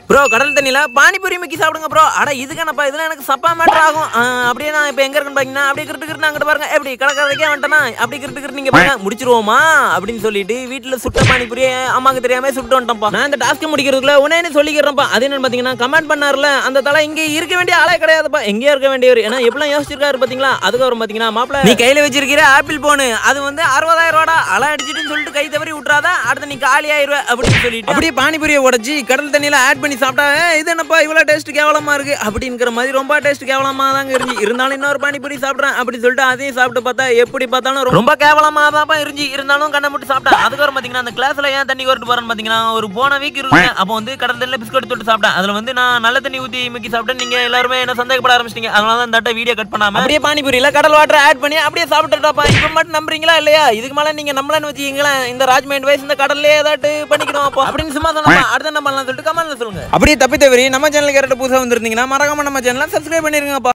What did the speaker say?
bro கடல் தண்ணியில panipuri Mickey சாப்பிடுங்க ப்ரோ அட இதுக்கானப்பா இதெல்லாம் எனக்கு சப்பா மேட்டர் ஆகும் ஆ, அப்படியே நான் இப்போ எங்க இருக்குன்னு பாத்தீங்கன்னா அப்படியே கிரிட்டு கிரிட்டு அங்கிட்டு பாருங்க எப்படி கடற்கரைக்கே வந்துட்டேனா அப்படி கிரிட்டு கிரிட்டு நீங்க பாருங்க முடிச்சிருவோமா அப்படின்னு சொல்லிட்டு வீட்டுல சுட்ட பானிபூரி அம்மாக்கு தெரியாம சுட்டு வந்துட்டோம்ப்பா நான் இந்த டாஸ்க் முடிக்கிறதுக்குள்ள உடனே சொல்லிக்கிறேன்ப்பா அது என்னன்னு பாத்தீங்கன்னா கமெண்ட் பண்ணார்ல அந்த தலை இங்க இருக்க வேண்டிய ஆளே கிடையாதுப்பா எங்கேயோ இருக்க வேண்டியவர் ஏன்னா எப்படிலாம் யோசிச்சிருக்காரு பாத்தீங்களா அதுக்கப்புறம் பாத்தீங்கன்னா மாப்பிள நீ கையில வச்சிருக்கிற ஆப்பிள் போனு அது வந்து அறுபதாயிரம் ரூபாடா அலை அடிச்சிட்டுன்னு சொல்லிட்டு கை தவறி விட்டுறாத அடுத்து நீ காலி ஆயிருவ அப்படின்னு சொல்லிட்டு அப்படியே பானிபூரியை உடைச்சி கடல் தண்ணியில ஆட் பண்ணி சாப்பிட்டா "ஏய், இது என்னப்பா இவ்வளவு டேஸ்ட் கேவலமா இருக்கு அப்படிங்கிற மாதிரி ரொம்ப டேஸ்ட் கேவலமா தாங்க இருந்துச்சு இருந்தாலும் இன்னொரு பானிபூரி சாப்பிட்றேன் அப்படின்னு சொல்லிட்டு அதையும் சாப்பிட்டு பார்த்தா எப்படி பார்த்தாலும் ரொம்ப கேவலமா தான் இருந்துச்சு இருந்தாலும் கண்ணை மட்டும் சாப்பிட்டேன் அதுக்கப்புறம் பாத்தீங்கன்னா அந்த கிளாஸ்ல ஏன் தண்ணி கொண்டு போறேன்னு பாத்தீங்கன்னா ஒரு போன வீக் இருக்கு அப்போ வந்து கடல் தண்ணியில பிஸ்கட் தொட்டு சாப்பிட்டேன் அதுல வந்து நான் நல்ல தண்ணி ஊத்தி மிக்கி சாப்பிட்டேன் நீங்க எல்லாருமே என்ன சந்தேகப்பட ஆரம்பிச்சிட்டீங்க அதனால தான் இந்த வீடியோ கட் பண்ணாம அப்படியே பானிபூரியில கடல் வாட்டர் ஆட் பண்ணி அப்படியே சாப்பிட்டுட்டாப்பா இப்போ மட்டும் நம்புறீங்களா இல்லையா இதுக்கு மேல நீங்க நம்மளன்னு வச்சுக்கீங்களேன் இந்த ராஜ்மைண்ட் வயசு இந்த கடல்லே ஏதாட்டு பண்ணிக்கணும் அப்போ அப்படின்னு சும்மா சொன்னா அடுத்த என்ன பண்ணலாம் சொல்லிட்டு கமெண்ட்ல சொல்லுங்க அப்படியே தப்பி தவறி நம்ம சேனலுக்கு யார்ட்ட புதுசா வந்திருந்தீங்கன்னா மறக்காம நம்ம சேனலை சப்ஸ்கிரைப் பண்ணிருங்கப்பா